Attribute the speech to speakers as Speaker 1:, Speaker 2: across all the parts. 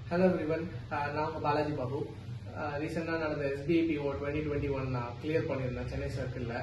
Speaker 1: hello everyone நான் உங்கள் பாலாஜி பாபு ரீசெண்டாக நடந்த எஸ்பிஐபிஓ டுவெண்ட்டி டுவெண்ட்டி ஒன் நான் கிளியர் பண்ணியிருந்தேன் சென்னை சர்க்கிளில்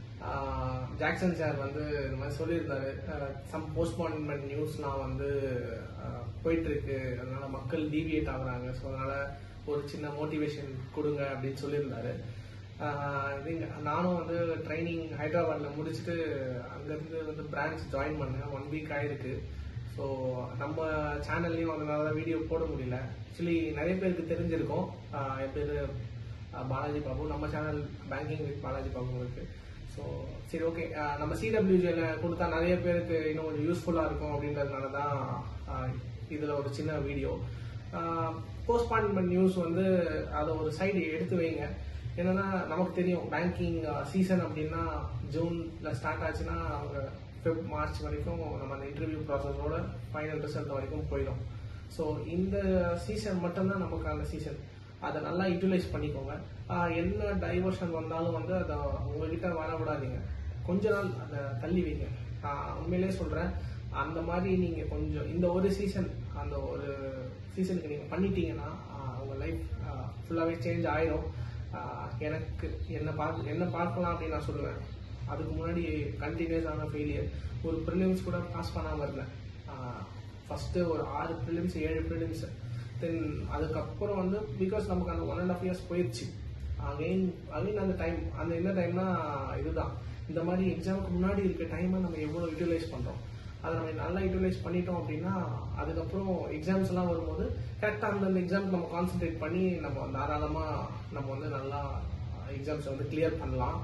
Speaker 1: ஜாக்சன் சார் வந்து இந்த மாதிரி சொல்லியிருந்தாரு சம் போஸ்ட்பான்மெண்ட் நியூஸ்லாம் வந்து ஆஹ், போயிட்டு இருக்கு அதனால மக்கள் டீவியேட் ஆகுறாங்க ஸோ அதனால ஒரு சின்ன மோட்டிவேஷன் கொடுங்க அப்படின்னு சொல்லியிருந்தாரு ஆஹ், இது நானும் வந்து ட்ரைனிங் ஹைதராபாத்ல முடிச்சுட்டு அங்கேருந்து வந்து பிரான்ச் ஜாயின் பண்ணேன் ஒன் வீக் ஆயிருக்கு ஸோ நம்ம சேனல்லையும் அதனால வீடியோ போட முடியல ஆக்சுவலி நிறைய பேருக்கு தெரிஞ்சிருக்கும் ஆஹ் என் பேர் பாலாஜி பாபு நம்ம channel banking with Balaji Babu இருக்கு ஸோ சரி ஓகே நம்ம சிடபிள்யூஜியில் கொடுத்தா நிறைய பேருக்கு இன்னும் கொஞ்சம் யூஸ்ஃபுல்லாக இருக்கும் அப்படின்றதுனால தான் இதில் ஒரு சின்ன வீடியோ போஸ்ட்பான்மெண்ட் நியூஸ் வந்து அதை ஒரு சைடு எடுத்து வைங்க என்னன்னா நமக்கு தெரியும் பேங்கிங் சீசன் அப்படின்னா ஜூன்ல ஸ்டார்ட் ஆச்சுன்னா அவங்க ஃபெப் மார்ச் வரைக்கும் நம்ம அந்த இன்டர்வியூ ப்ராசஸோட ஃபைனல் ரிசல்ட் வரைக்கும் போயிடும் ஸோ இந்த சீசன் மட்டும்தான் நமக்கான சீசன் அதை நல்லா யூட்டிலைஸ் பண்ணிக்கோங்க ஆஹ் என்ன டைவர்ஷன் வந்தாலும் வந்து அதை உங்ககிட்ட வர விடாதீங்க கொஞ்ச நாள் அதை தள்ளி வைங்க நான் உண்மையிலேயே சொல்றேன் அந்த மாதிரி நீங்க கொஞ்சம் இந்த ஒரு சீசன் அந்த ஒரு சீசனுக்கு நீங்க பண்ணிட்டீங்கன்னா ஆஹ் உங்க லைஃப் ஃபுல்லாவே சேஞ்ச் ஆயிரும் ஆஹ் எனக்கு என்ன பார்க்க என்ன பார்க்கலாம் அப்படின்னு நான் சொல்லுவேன் அதுக்கு முன்னாடி கண்டினியூஸான ஃபெயிலியர் ஒரு ப்ரிலிம்ஸ் கூட பாஸ் பண்ணாம இருந்தேன் ஃபர்ஸ்ட் ஒரு ஆறு ப்ரிலிம்ஸ் ஏழு ப்ரிலிம்ஸ் தென் அதுக்கப்புறம் வந்து பிகாஸ் நமக்கு அந்த ஒன் அண்ட் ஆஃப் இயர்ஸ் போயிடுச்சு அகைன் அகைன் அந்த டைம் அந்த என்ன டைம்னா இதுதான் இந்த மாதிரி எக்ஸாமுக்கு முன்னாடி இருக்க டைமை நம்ம எவ்வளோ யூட்டிலைஸ் பண்றோம் அதை நம்ம நல்லா யூட்டிலைஸ் பண்ணிட்டோம் அப்படின்னா அதுக்கப்புறம் எக்ஸாம்ஸ் எல்லாம் வரும்போது கரெக்டாக அந்தந்த எக்ஸாம்க்கு நம்ம கான்சென்ட்ரேட் பண்ணி நம்ம தாராளமாக நம்ம வந்து நல்லா எக்ஸாம்ஸ் வந்து கிளியர் பண்ணலாம்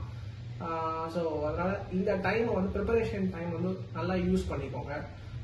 Speaker 1: ஸோ அதனால இந்த டைமை வந்து ப்ரிப்பரேஷன் டைம் வந்து நல்லா யூஸ் பண்ணிக்கோங்க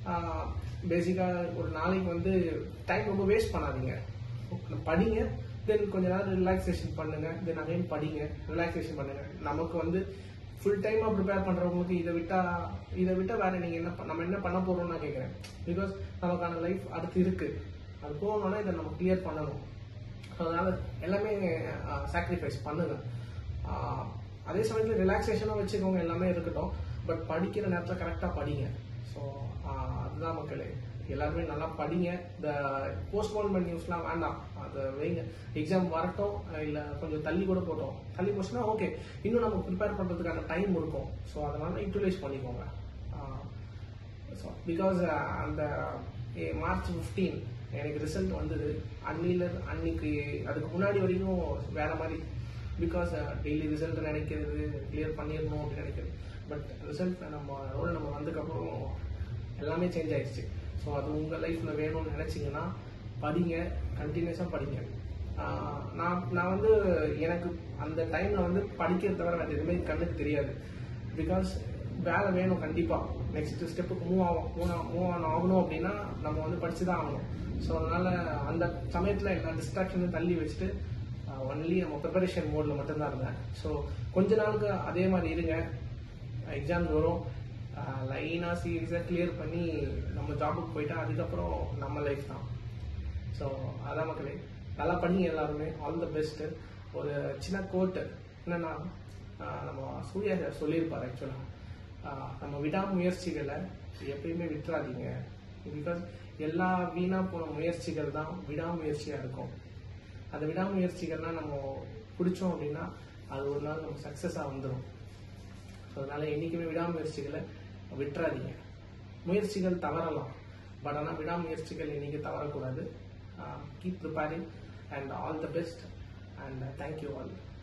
Speaker 1: பேசிக்காக ஒரு நாளைக்கு வந்து டைம் ரொம்ப வேஸ்ட் பண்ணாதீங்க படிங்க தென் கொஞ்ச நேரம் ரிலாக்ஸேஷன் பண்ணுங்க தென் அகைன் படிங்க ரிலாக்ஸேஷன் பண்ணுங்க நமக்கு வந்து ஃபுல் டைமா ப்ரிப்பேர் பண்றவங்களுக்கு இதை விட்டா இதை விட்டா வேற நீங்க என்ன ப- நம்ம என்ன பண்ண போறோம்னு நான் கேட்கறேன் பிகாஸ் நமக்கான லைஃப் அடுத்து இருக்கு அது போகணும்னா இதை நம்ம கிளியர் பண்ணணும் So, அதனால எல்லாமே சாக்ரிஃபைஸ் பண்ணுங்க ஆஹ் அதே சமயத்தில் ரிலாக்ஸேஷனாக வச்சுக்கோங்க எல்லாமே இருக்கட்டும் பட் படிக்கிற நேரத்தில் கரெக்டாக படிங்க ஸோ அதுதான் மக்களே எல்லாருமே நல்லா படிங்க இந்த போஸ்ட்போன்மெண்ட் நியூஸ்லாம் வேண்டாம் அதை வைங்க எக்ஸாம் வரட்டும் இல்லை கொஞ்சம் தள்ளி கூட போட்டோம் தள்ளி போச்சுன்னா ஓகே இன்னும் நம்ம ப்ரிப்பேர் பண்ணுறதுக்கான டைம் இருக்கும் ஸோ அதனால யூட்டிலைஸ் பண்ணிக்கோங்க ஸோ பிகாஸ் அந்த ஏ, மார்ச் 15 எனக்கு ரிசல்ட் வந்தது அன்னில அன்னைக்கு அதுக்கு முன்னாடி வரைக்கும் வேற மாதிரி பிகாஸ் டெய்லி ரிசல்ட் நினைக்கிறது கிளியர் பண்ணிடணும் அப்படின்னு நினைக்கிறது பட் ரிசல்ட் நம்ம ரோல் நம்ம வந்ததுக்கப்புறம் எல்லாமே சேஞ்ச் ஆயிடுச்சு ஸோ அது உங்கள் லைஃப்பில் வேணும்னு நினச்சிங்கன்னா படிங்க கண்டினியூஸாக படிங்க ஆஹ் நான் நான் வந்து எனக்கு அந்த டைமில் வந்து படிக்கிறது தவிர வேறு எதுவுமே கண்ணுக்கு தெரியாது பிகாஸ் வேலை வேணும் கண்டிப்பா நெக்ஸ்ட் ஸ்டெப்புக்கு மூவ் ஆகும் மூவ் ஆன் ஆகணும் அப்படின்னா நம்ம வந்து படிச்சு தான் ஆகணும் ஸோ அதனால அந்த சமயத்தில் எல்லா டிஸ்ட்ராக்ஷனும் தள்ளி வச்சுட்டு ஒன்லி நம்ம ப்ரிப்பரேஷன் மோட்ல மட்டும்தான் இருந்தேன் ஸோ கொஞ்ச நாளுக்கு அதே மாதிரி இருங்க எக்ஸாம்ஸ் வரும் லைனாக சீரியஸாக கிளியர் பண்ணி நம்ம ஜாபுக்கு போயிட்டா அதுக்கப்புறம் நம்ம லைஃப் தான் ஸோ அதான் மக்களே நல்லா படிங்க எல்லாருமே ஆல் த பெஸ்ட் ஒரு சின்ன கோட்டு என்னன்னா ஆஹ் நம்ம சூர்யா சார் சொல்லியிருப்பார் ஆக்சுவலாக நம்ம விடாமுயற்சிகளை எப்பயுமே விட்டுறாதீங்க பிகாஸ் எல்லா வீணா போன முயற்சிகள் தான் விடாமுயற்சியா இருக்கும் அந்த விடாமுயற்சிகள்லாம் நம்ம பிடிச்சோம் அப்படின்னா அது ஒரு நாள் நம்ம சக்ஸஸாக வந்துடும் ஸோ அதனால என்றைக்குமே விடாமுயற்சிகளை விட்டுறாதீங்க முயற்சிகள் தவறலாம் பட் ஆனால் விடாமுயற்சிகள் இன்னைக்கு தவறக்கூடாது keep preparing and all the best and thank you all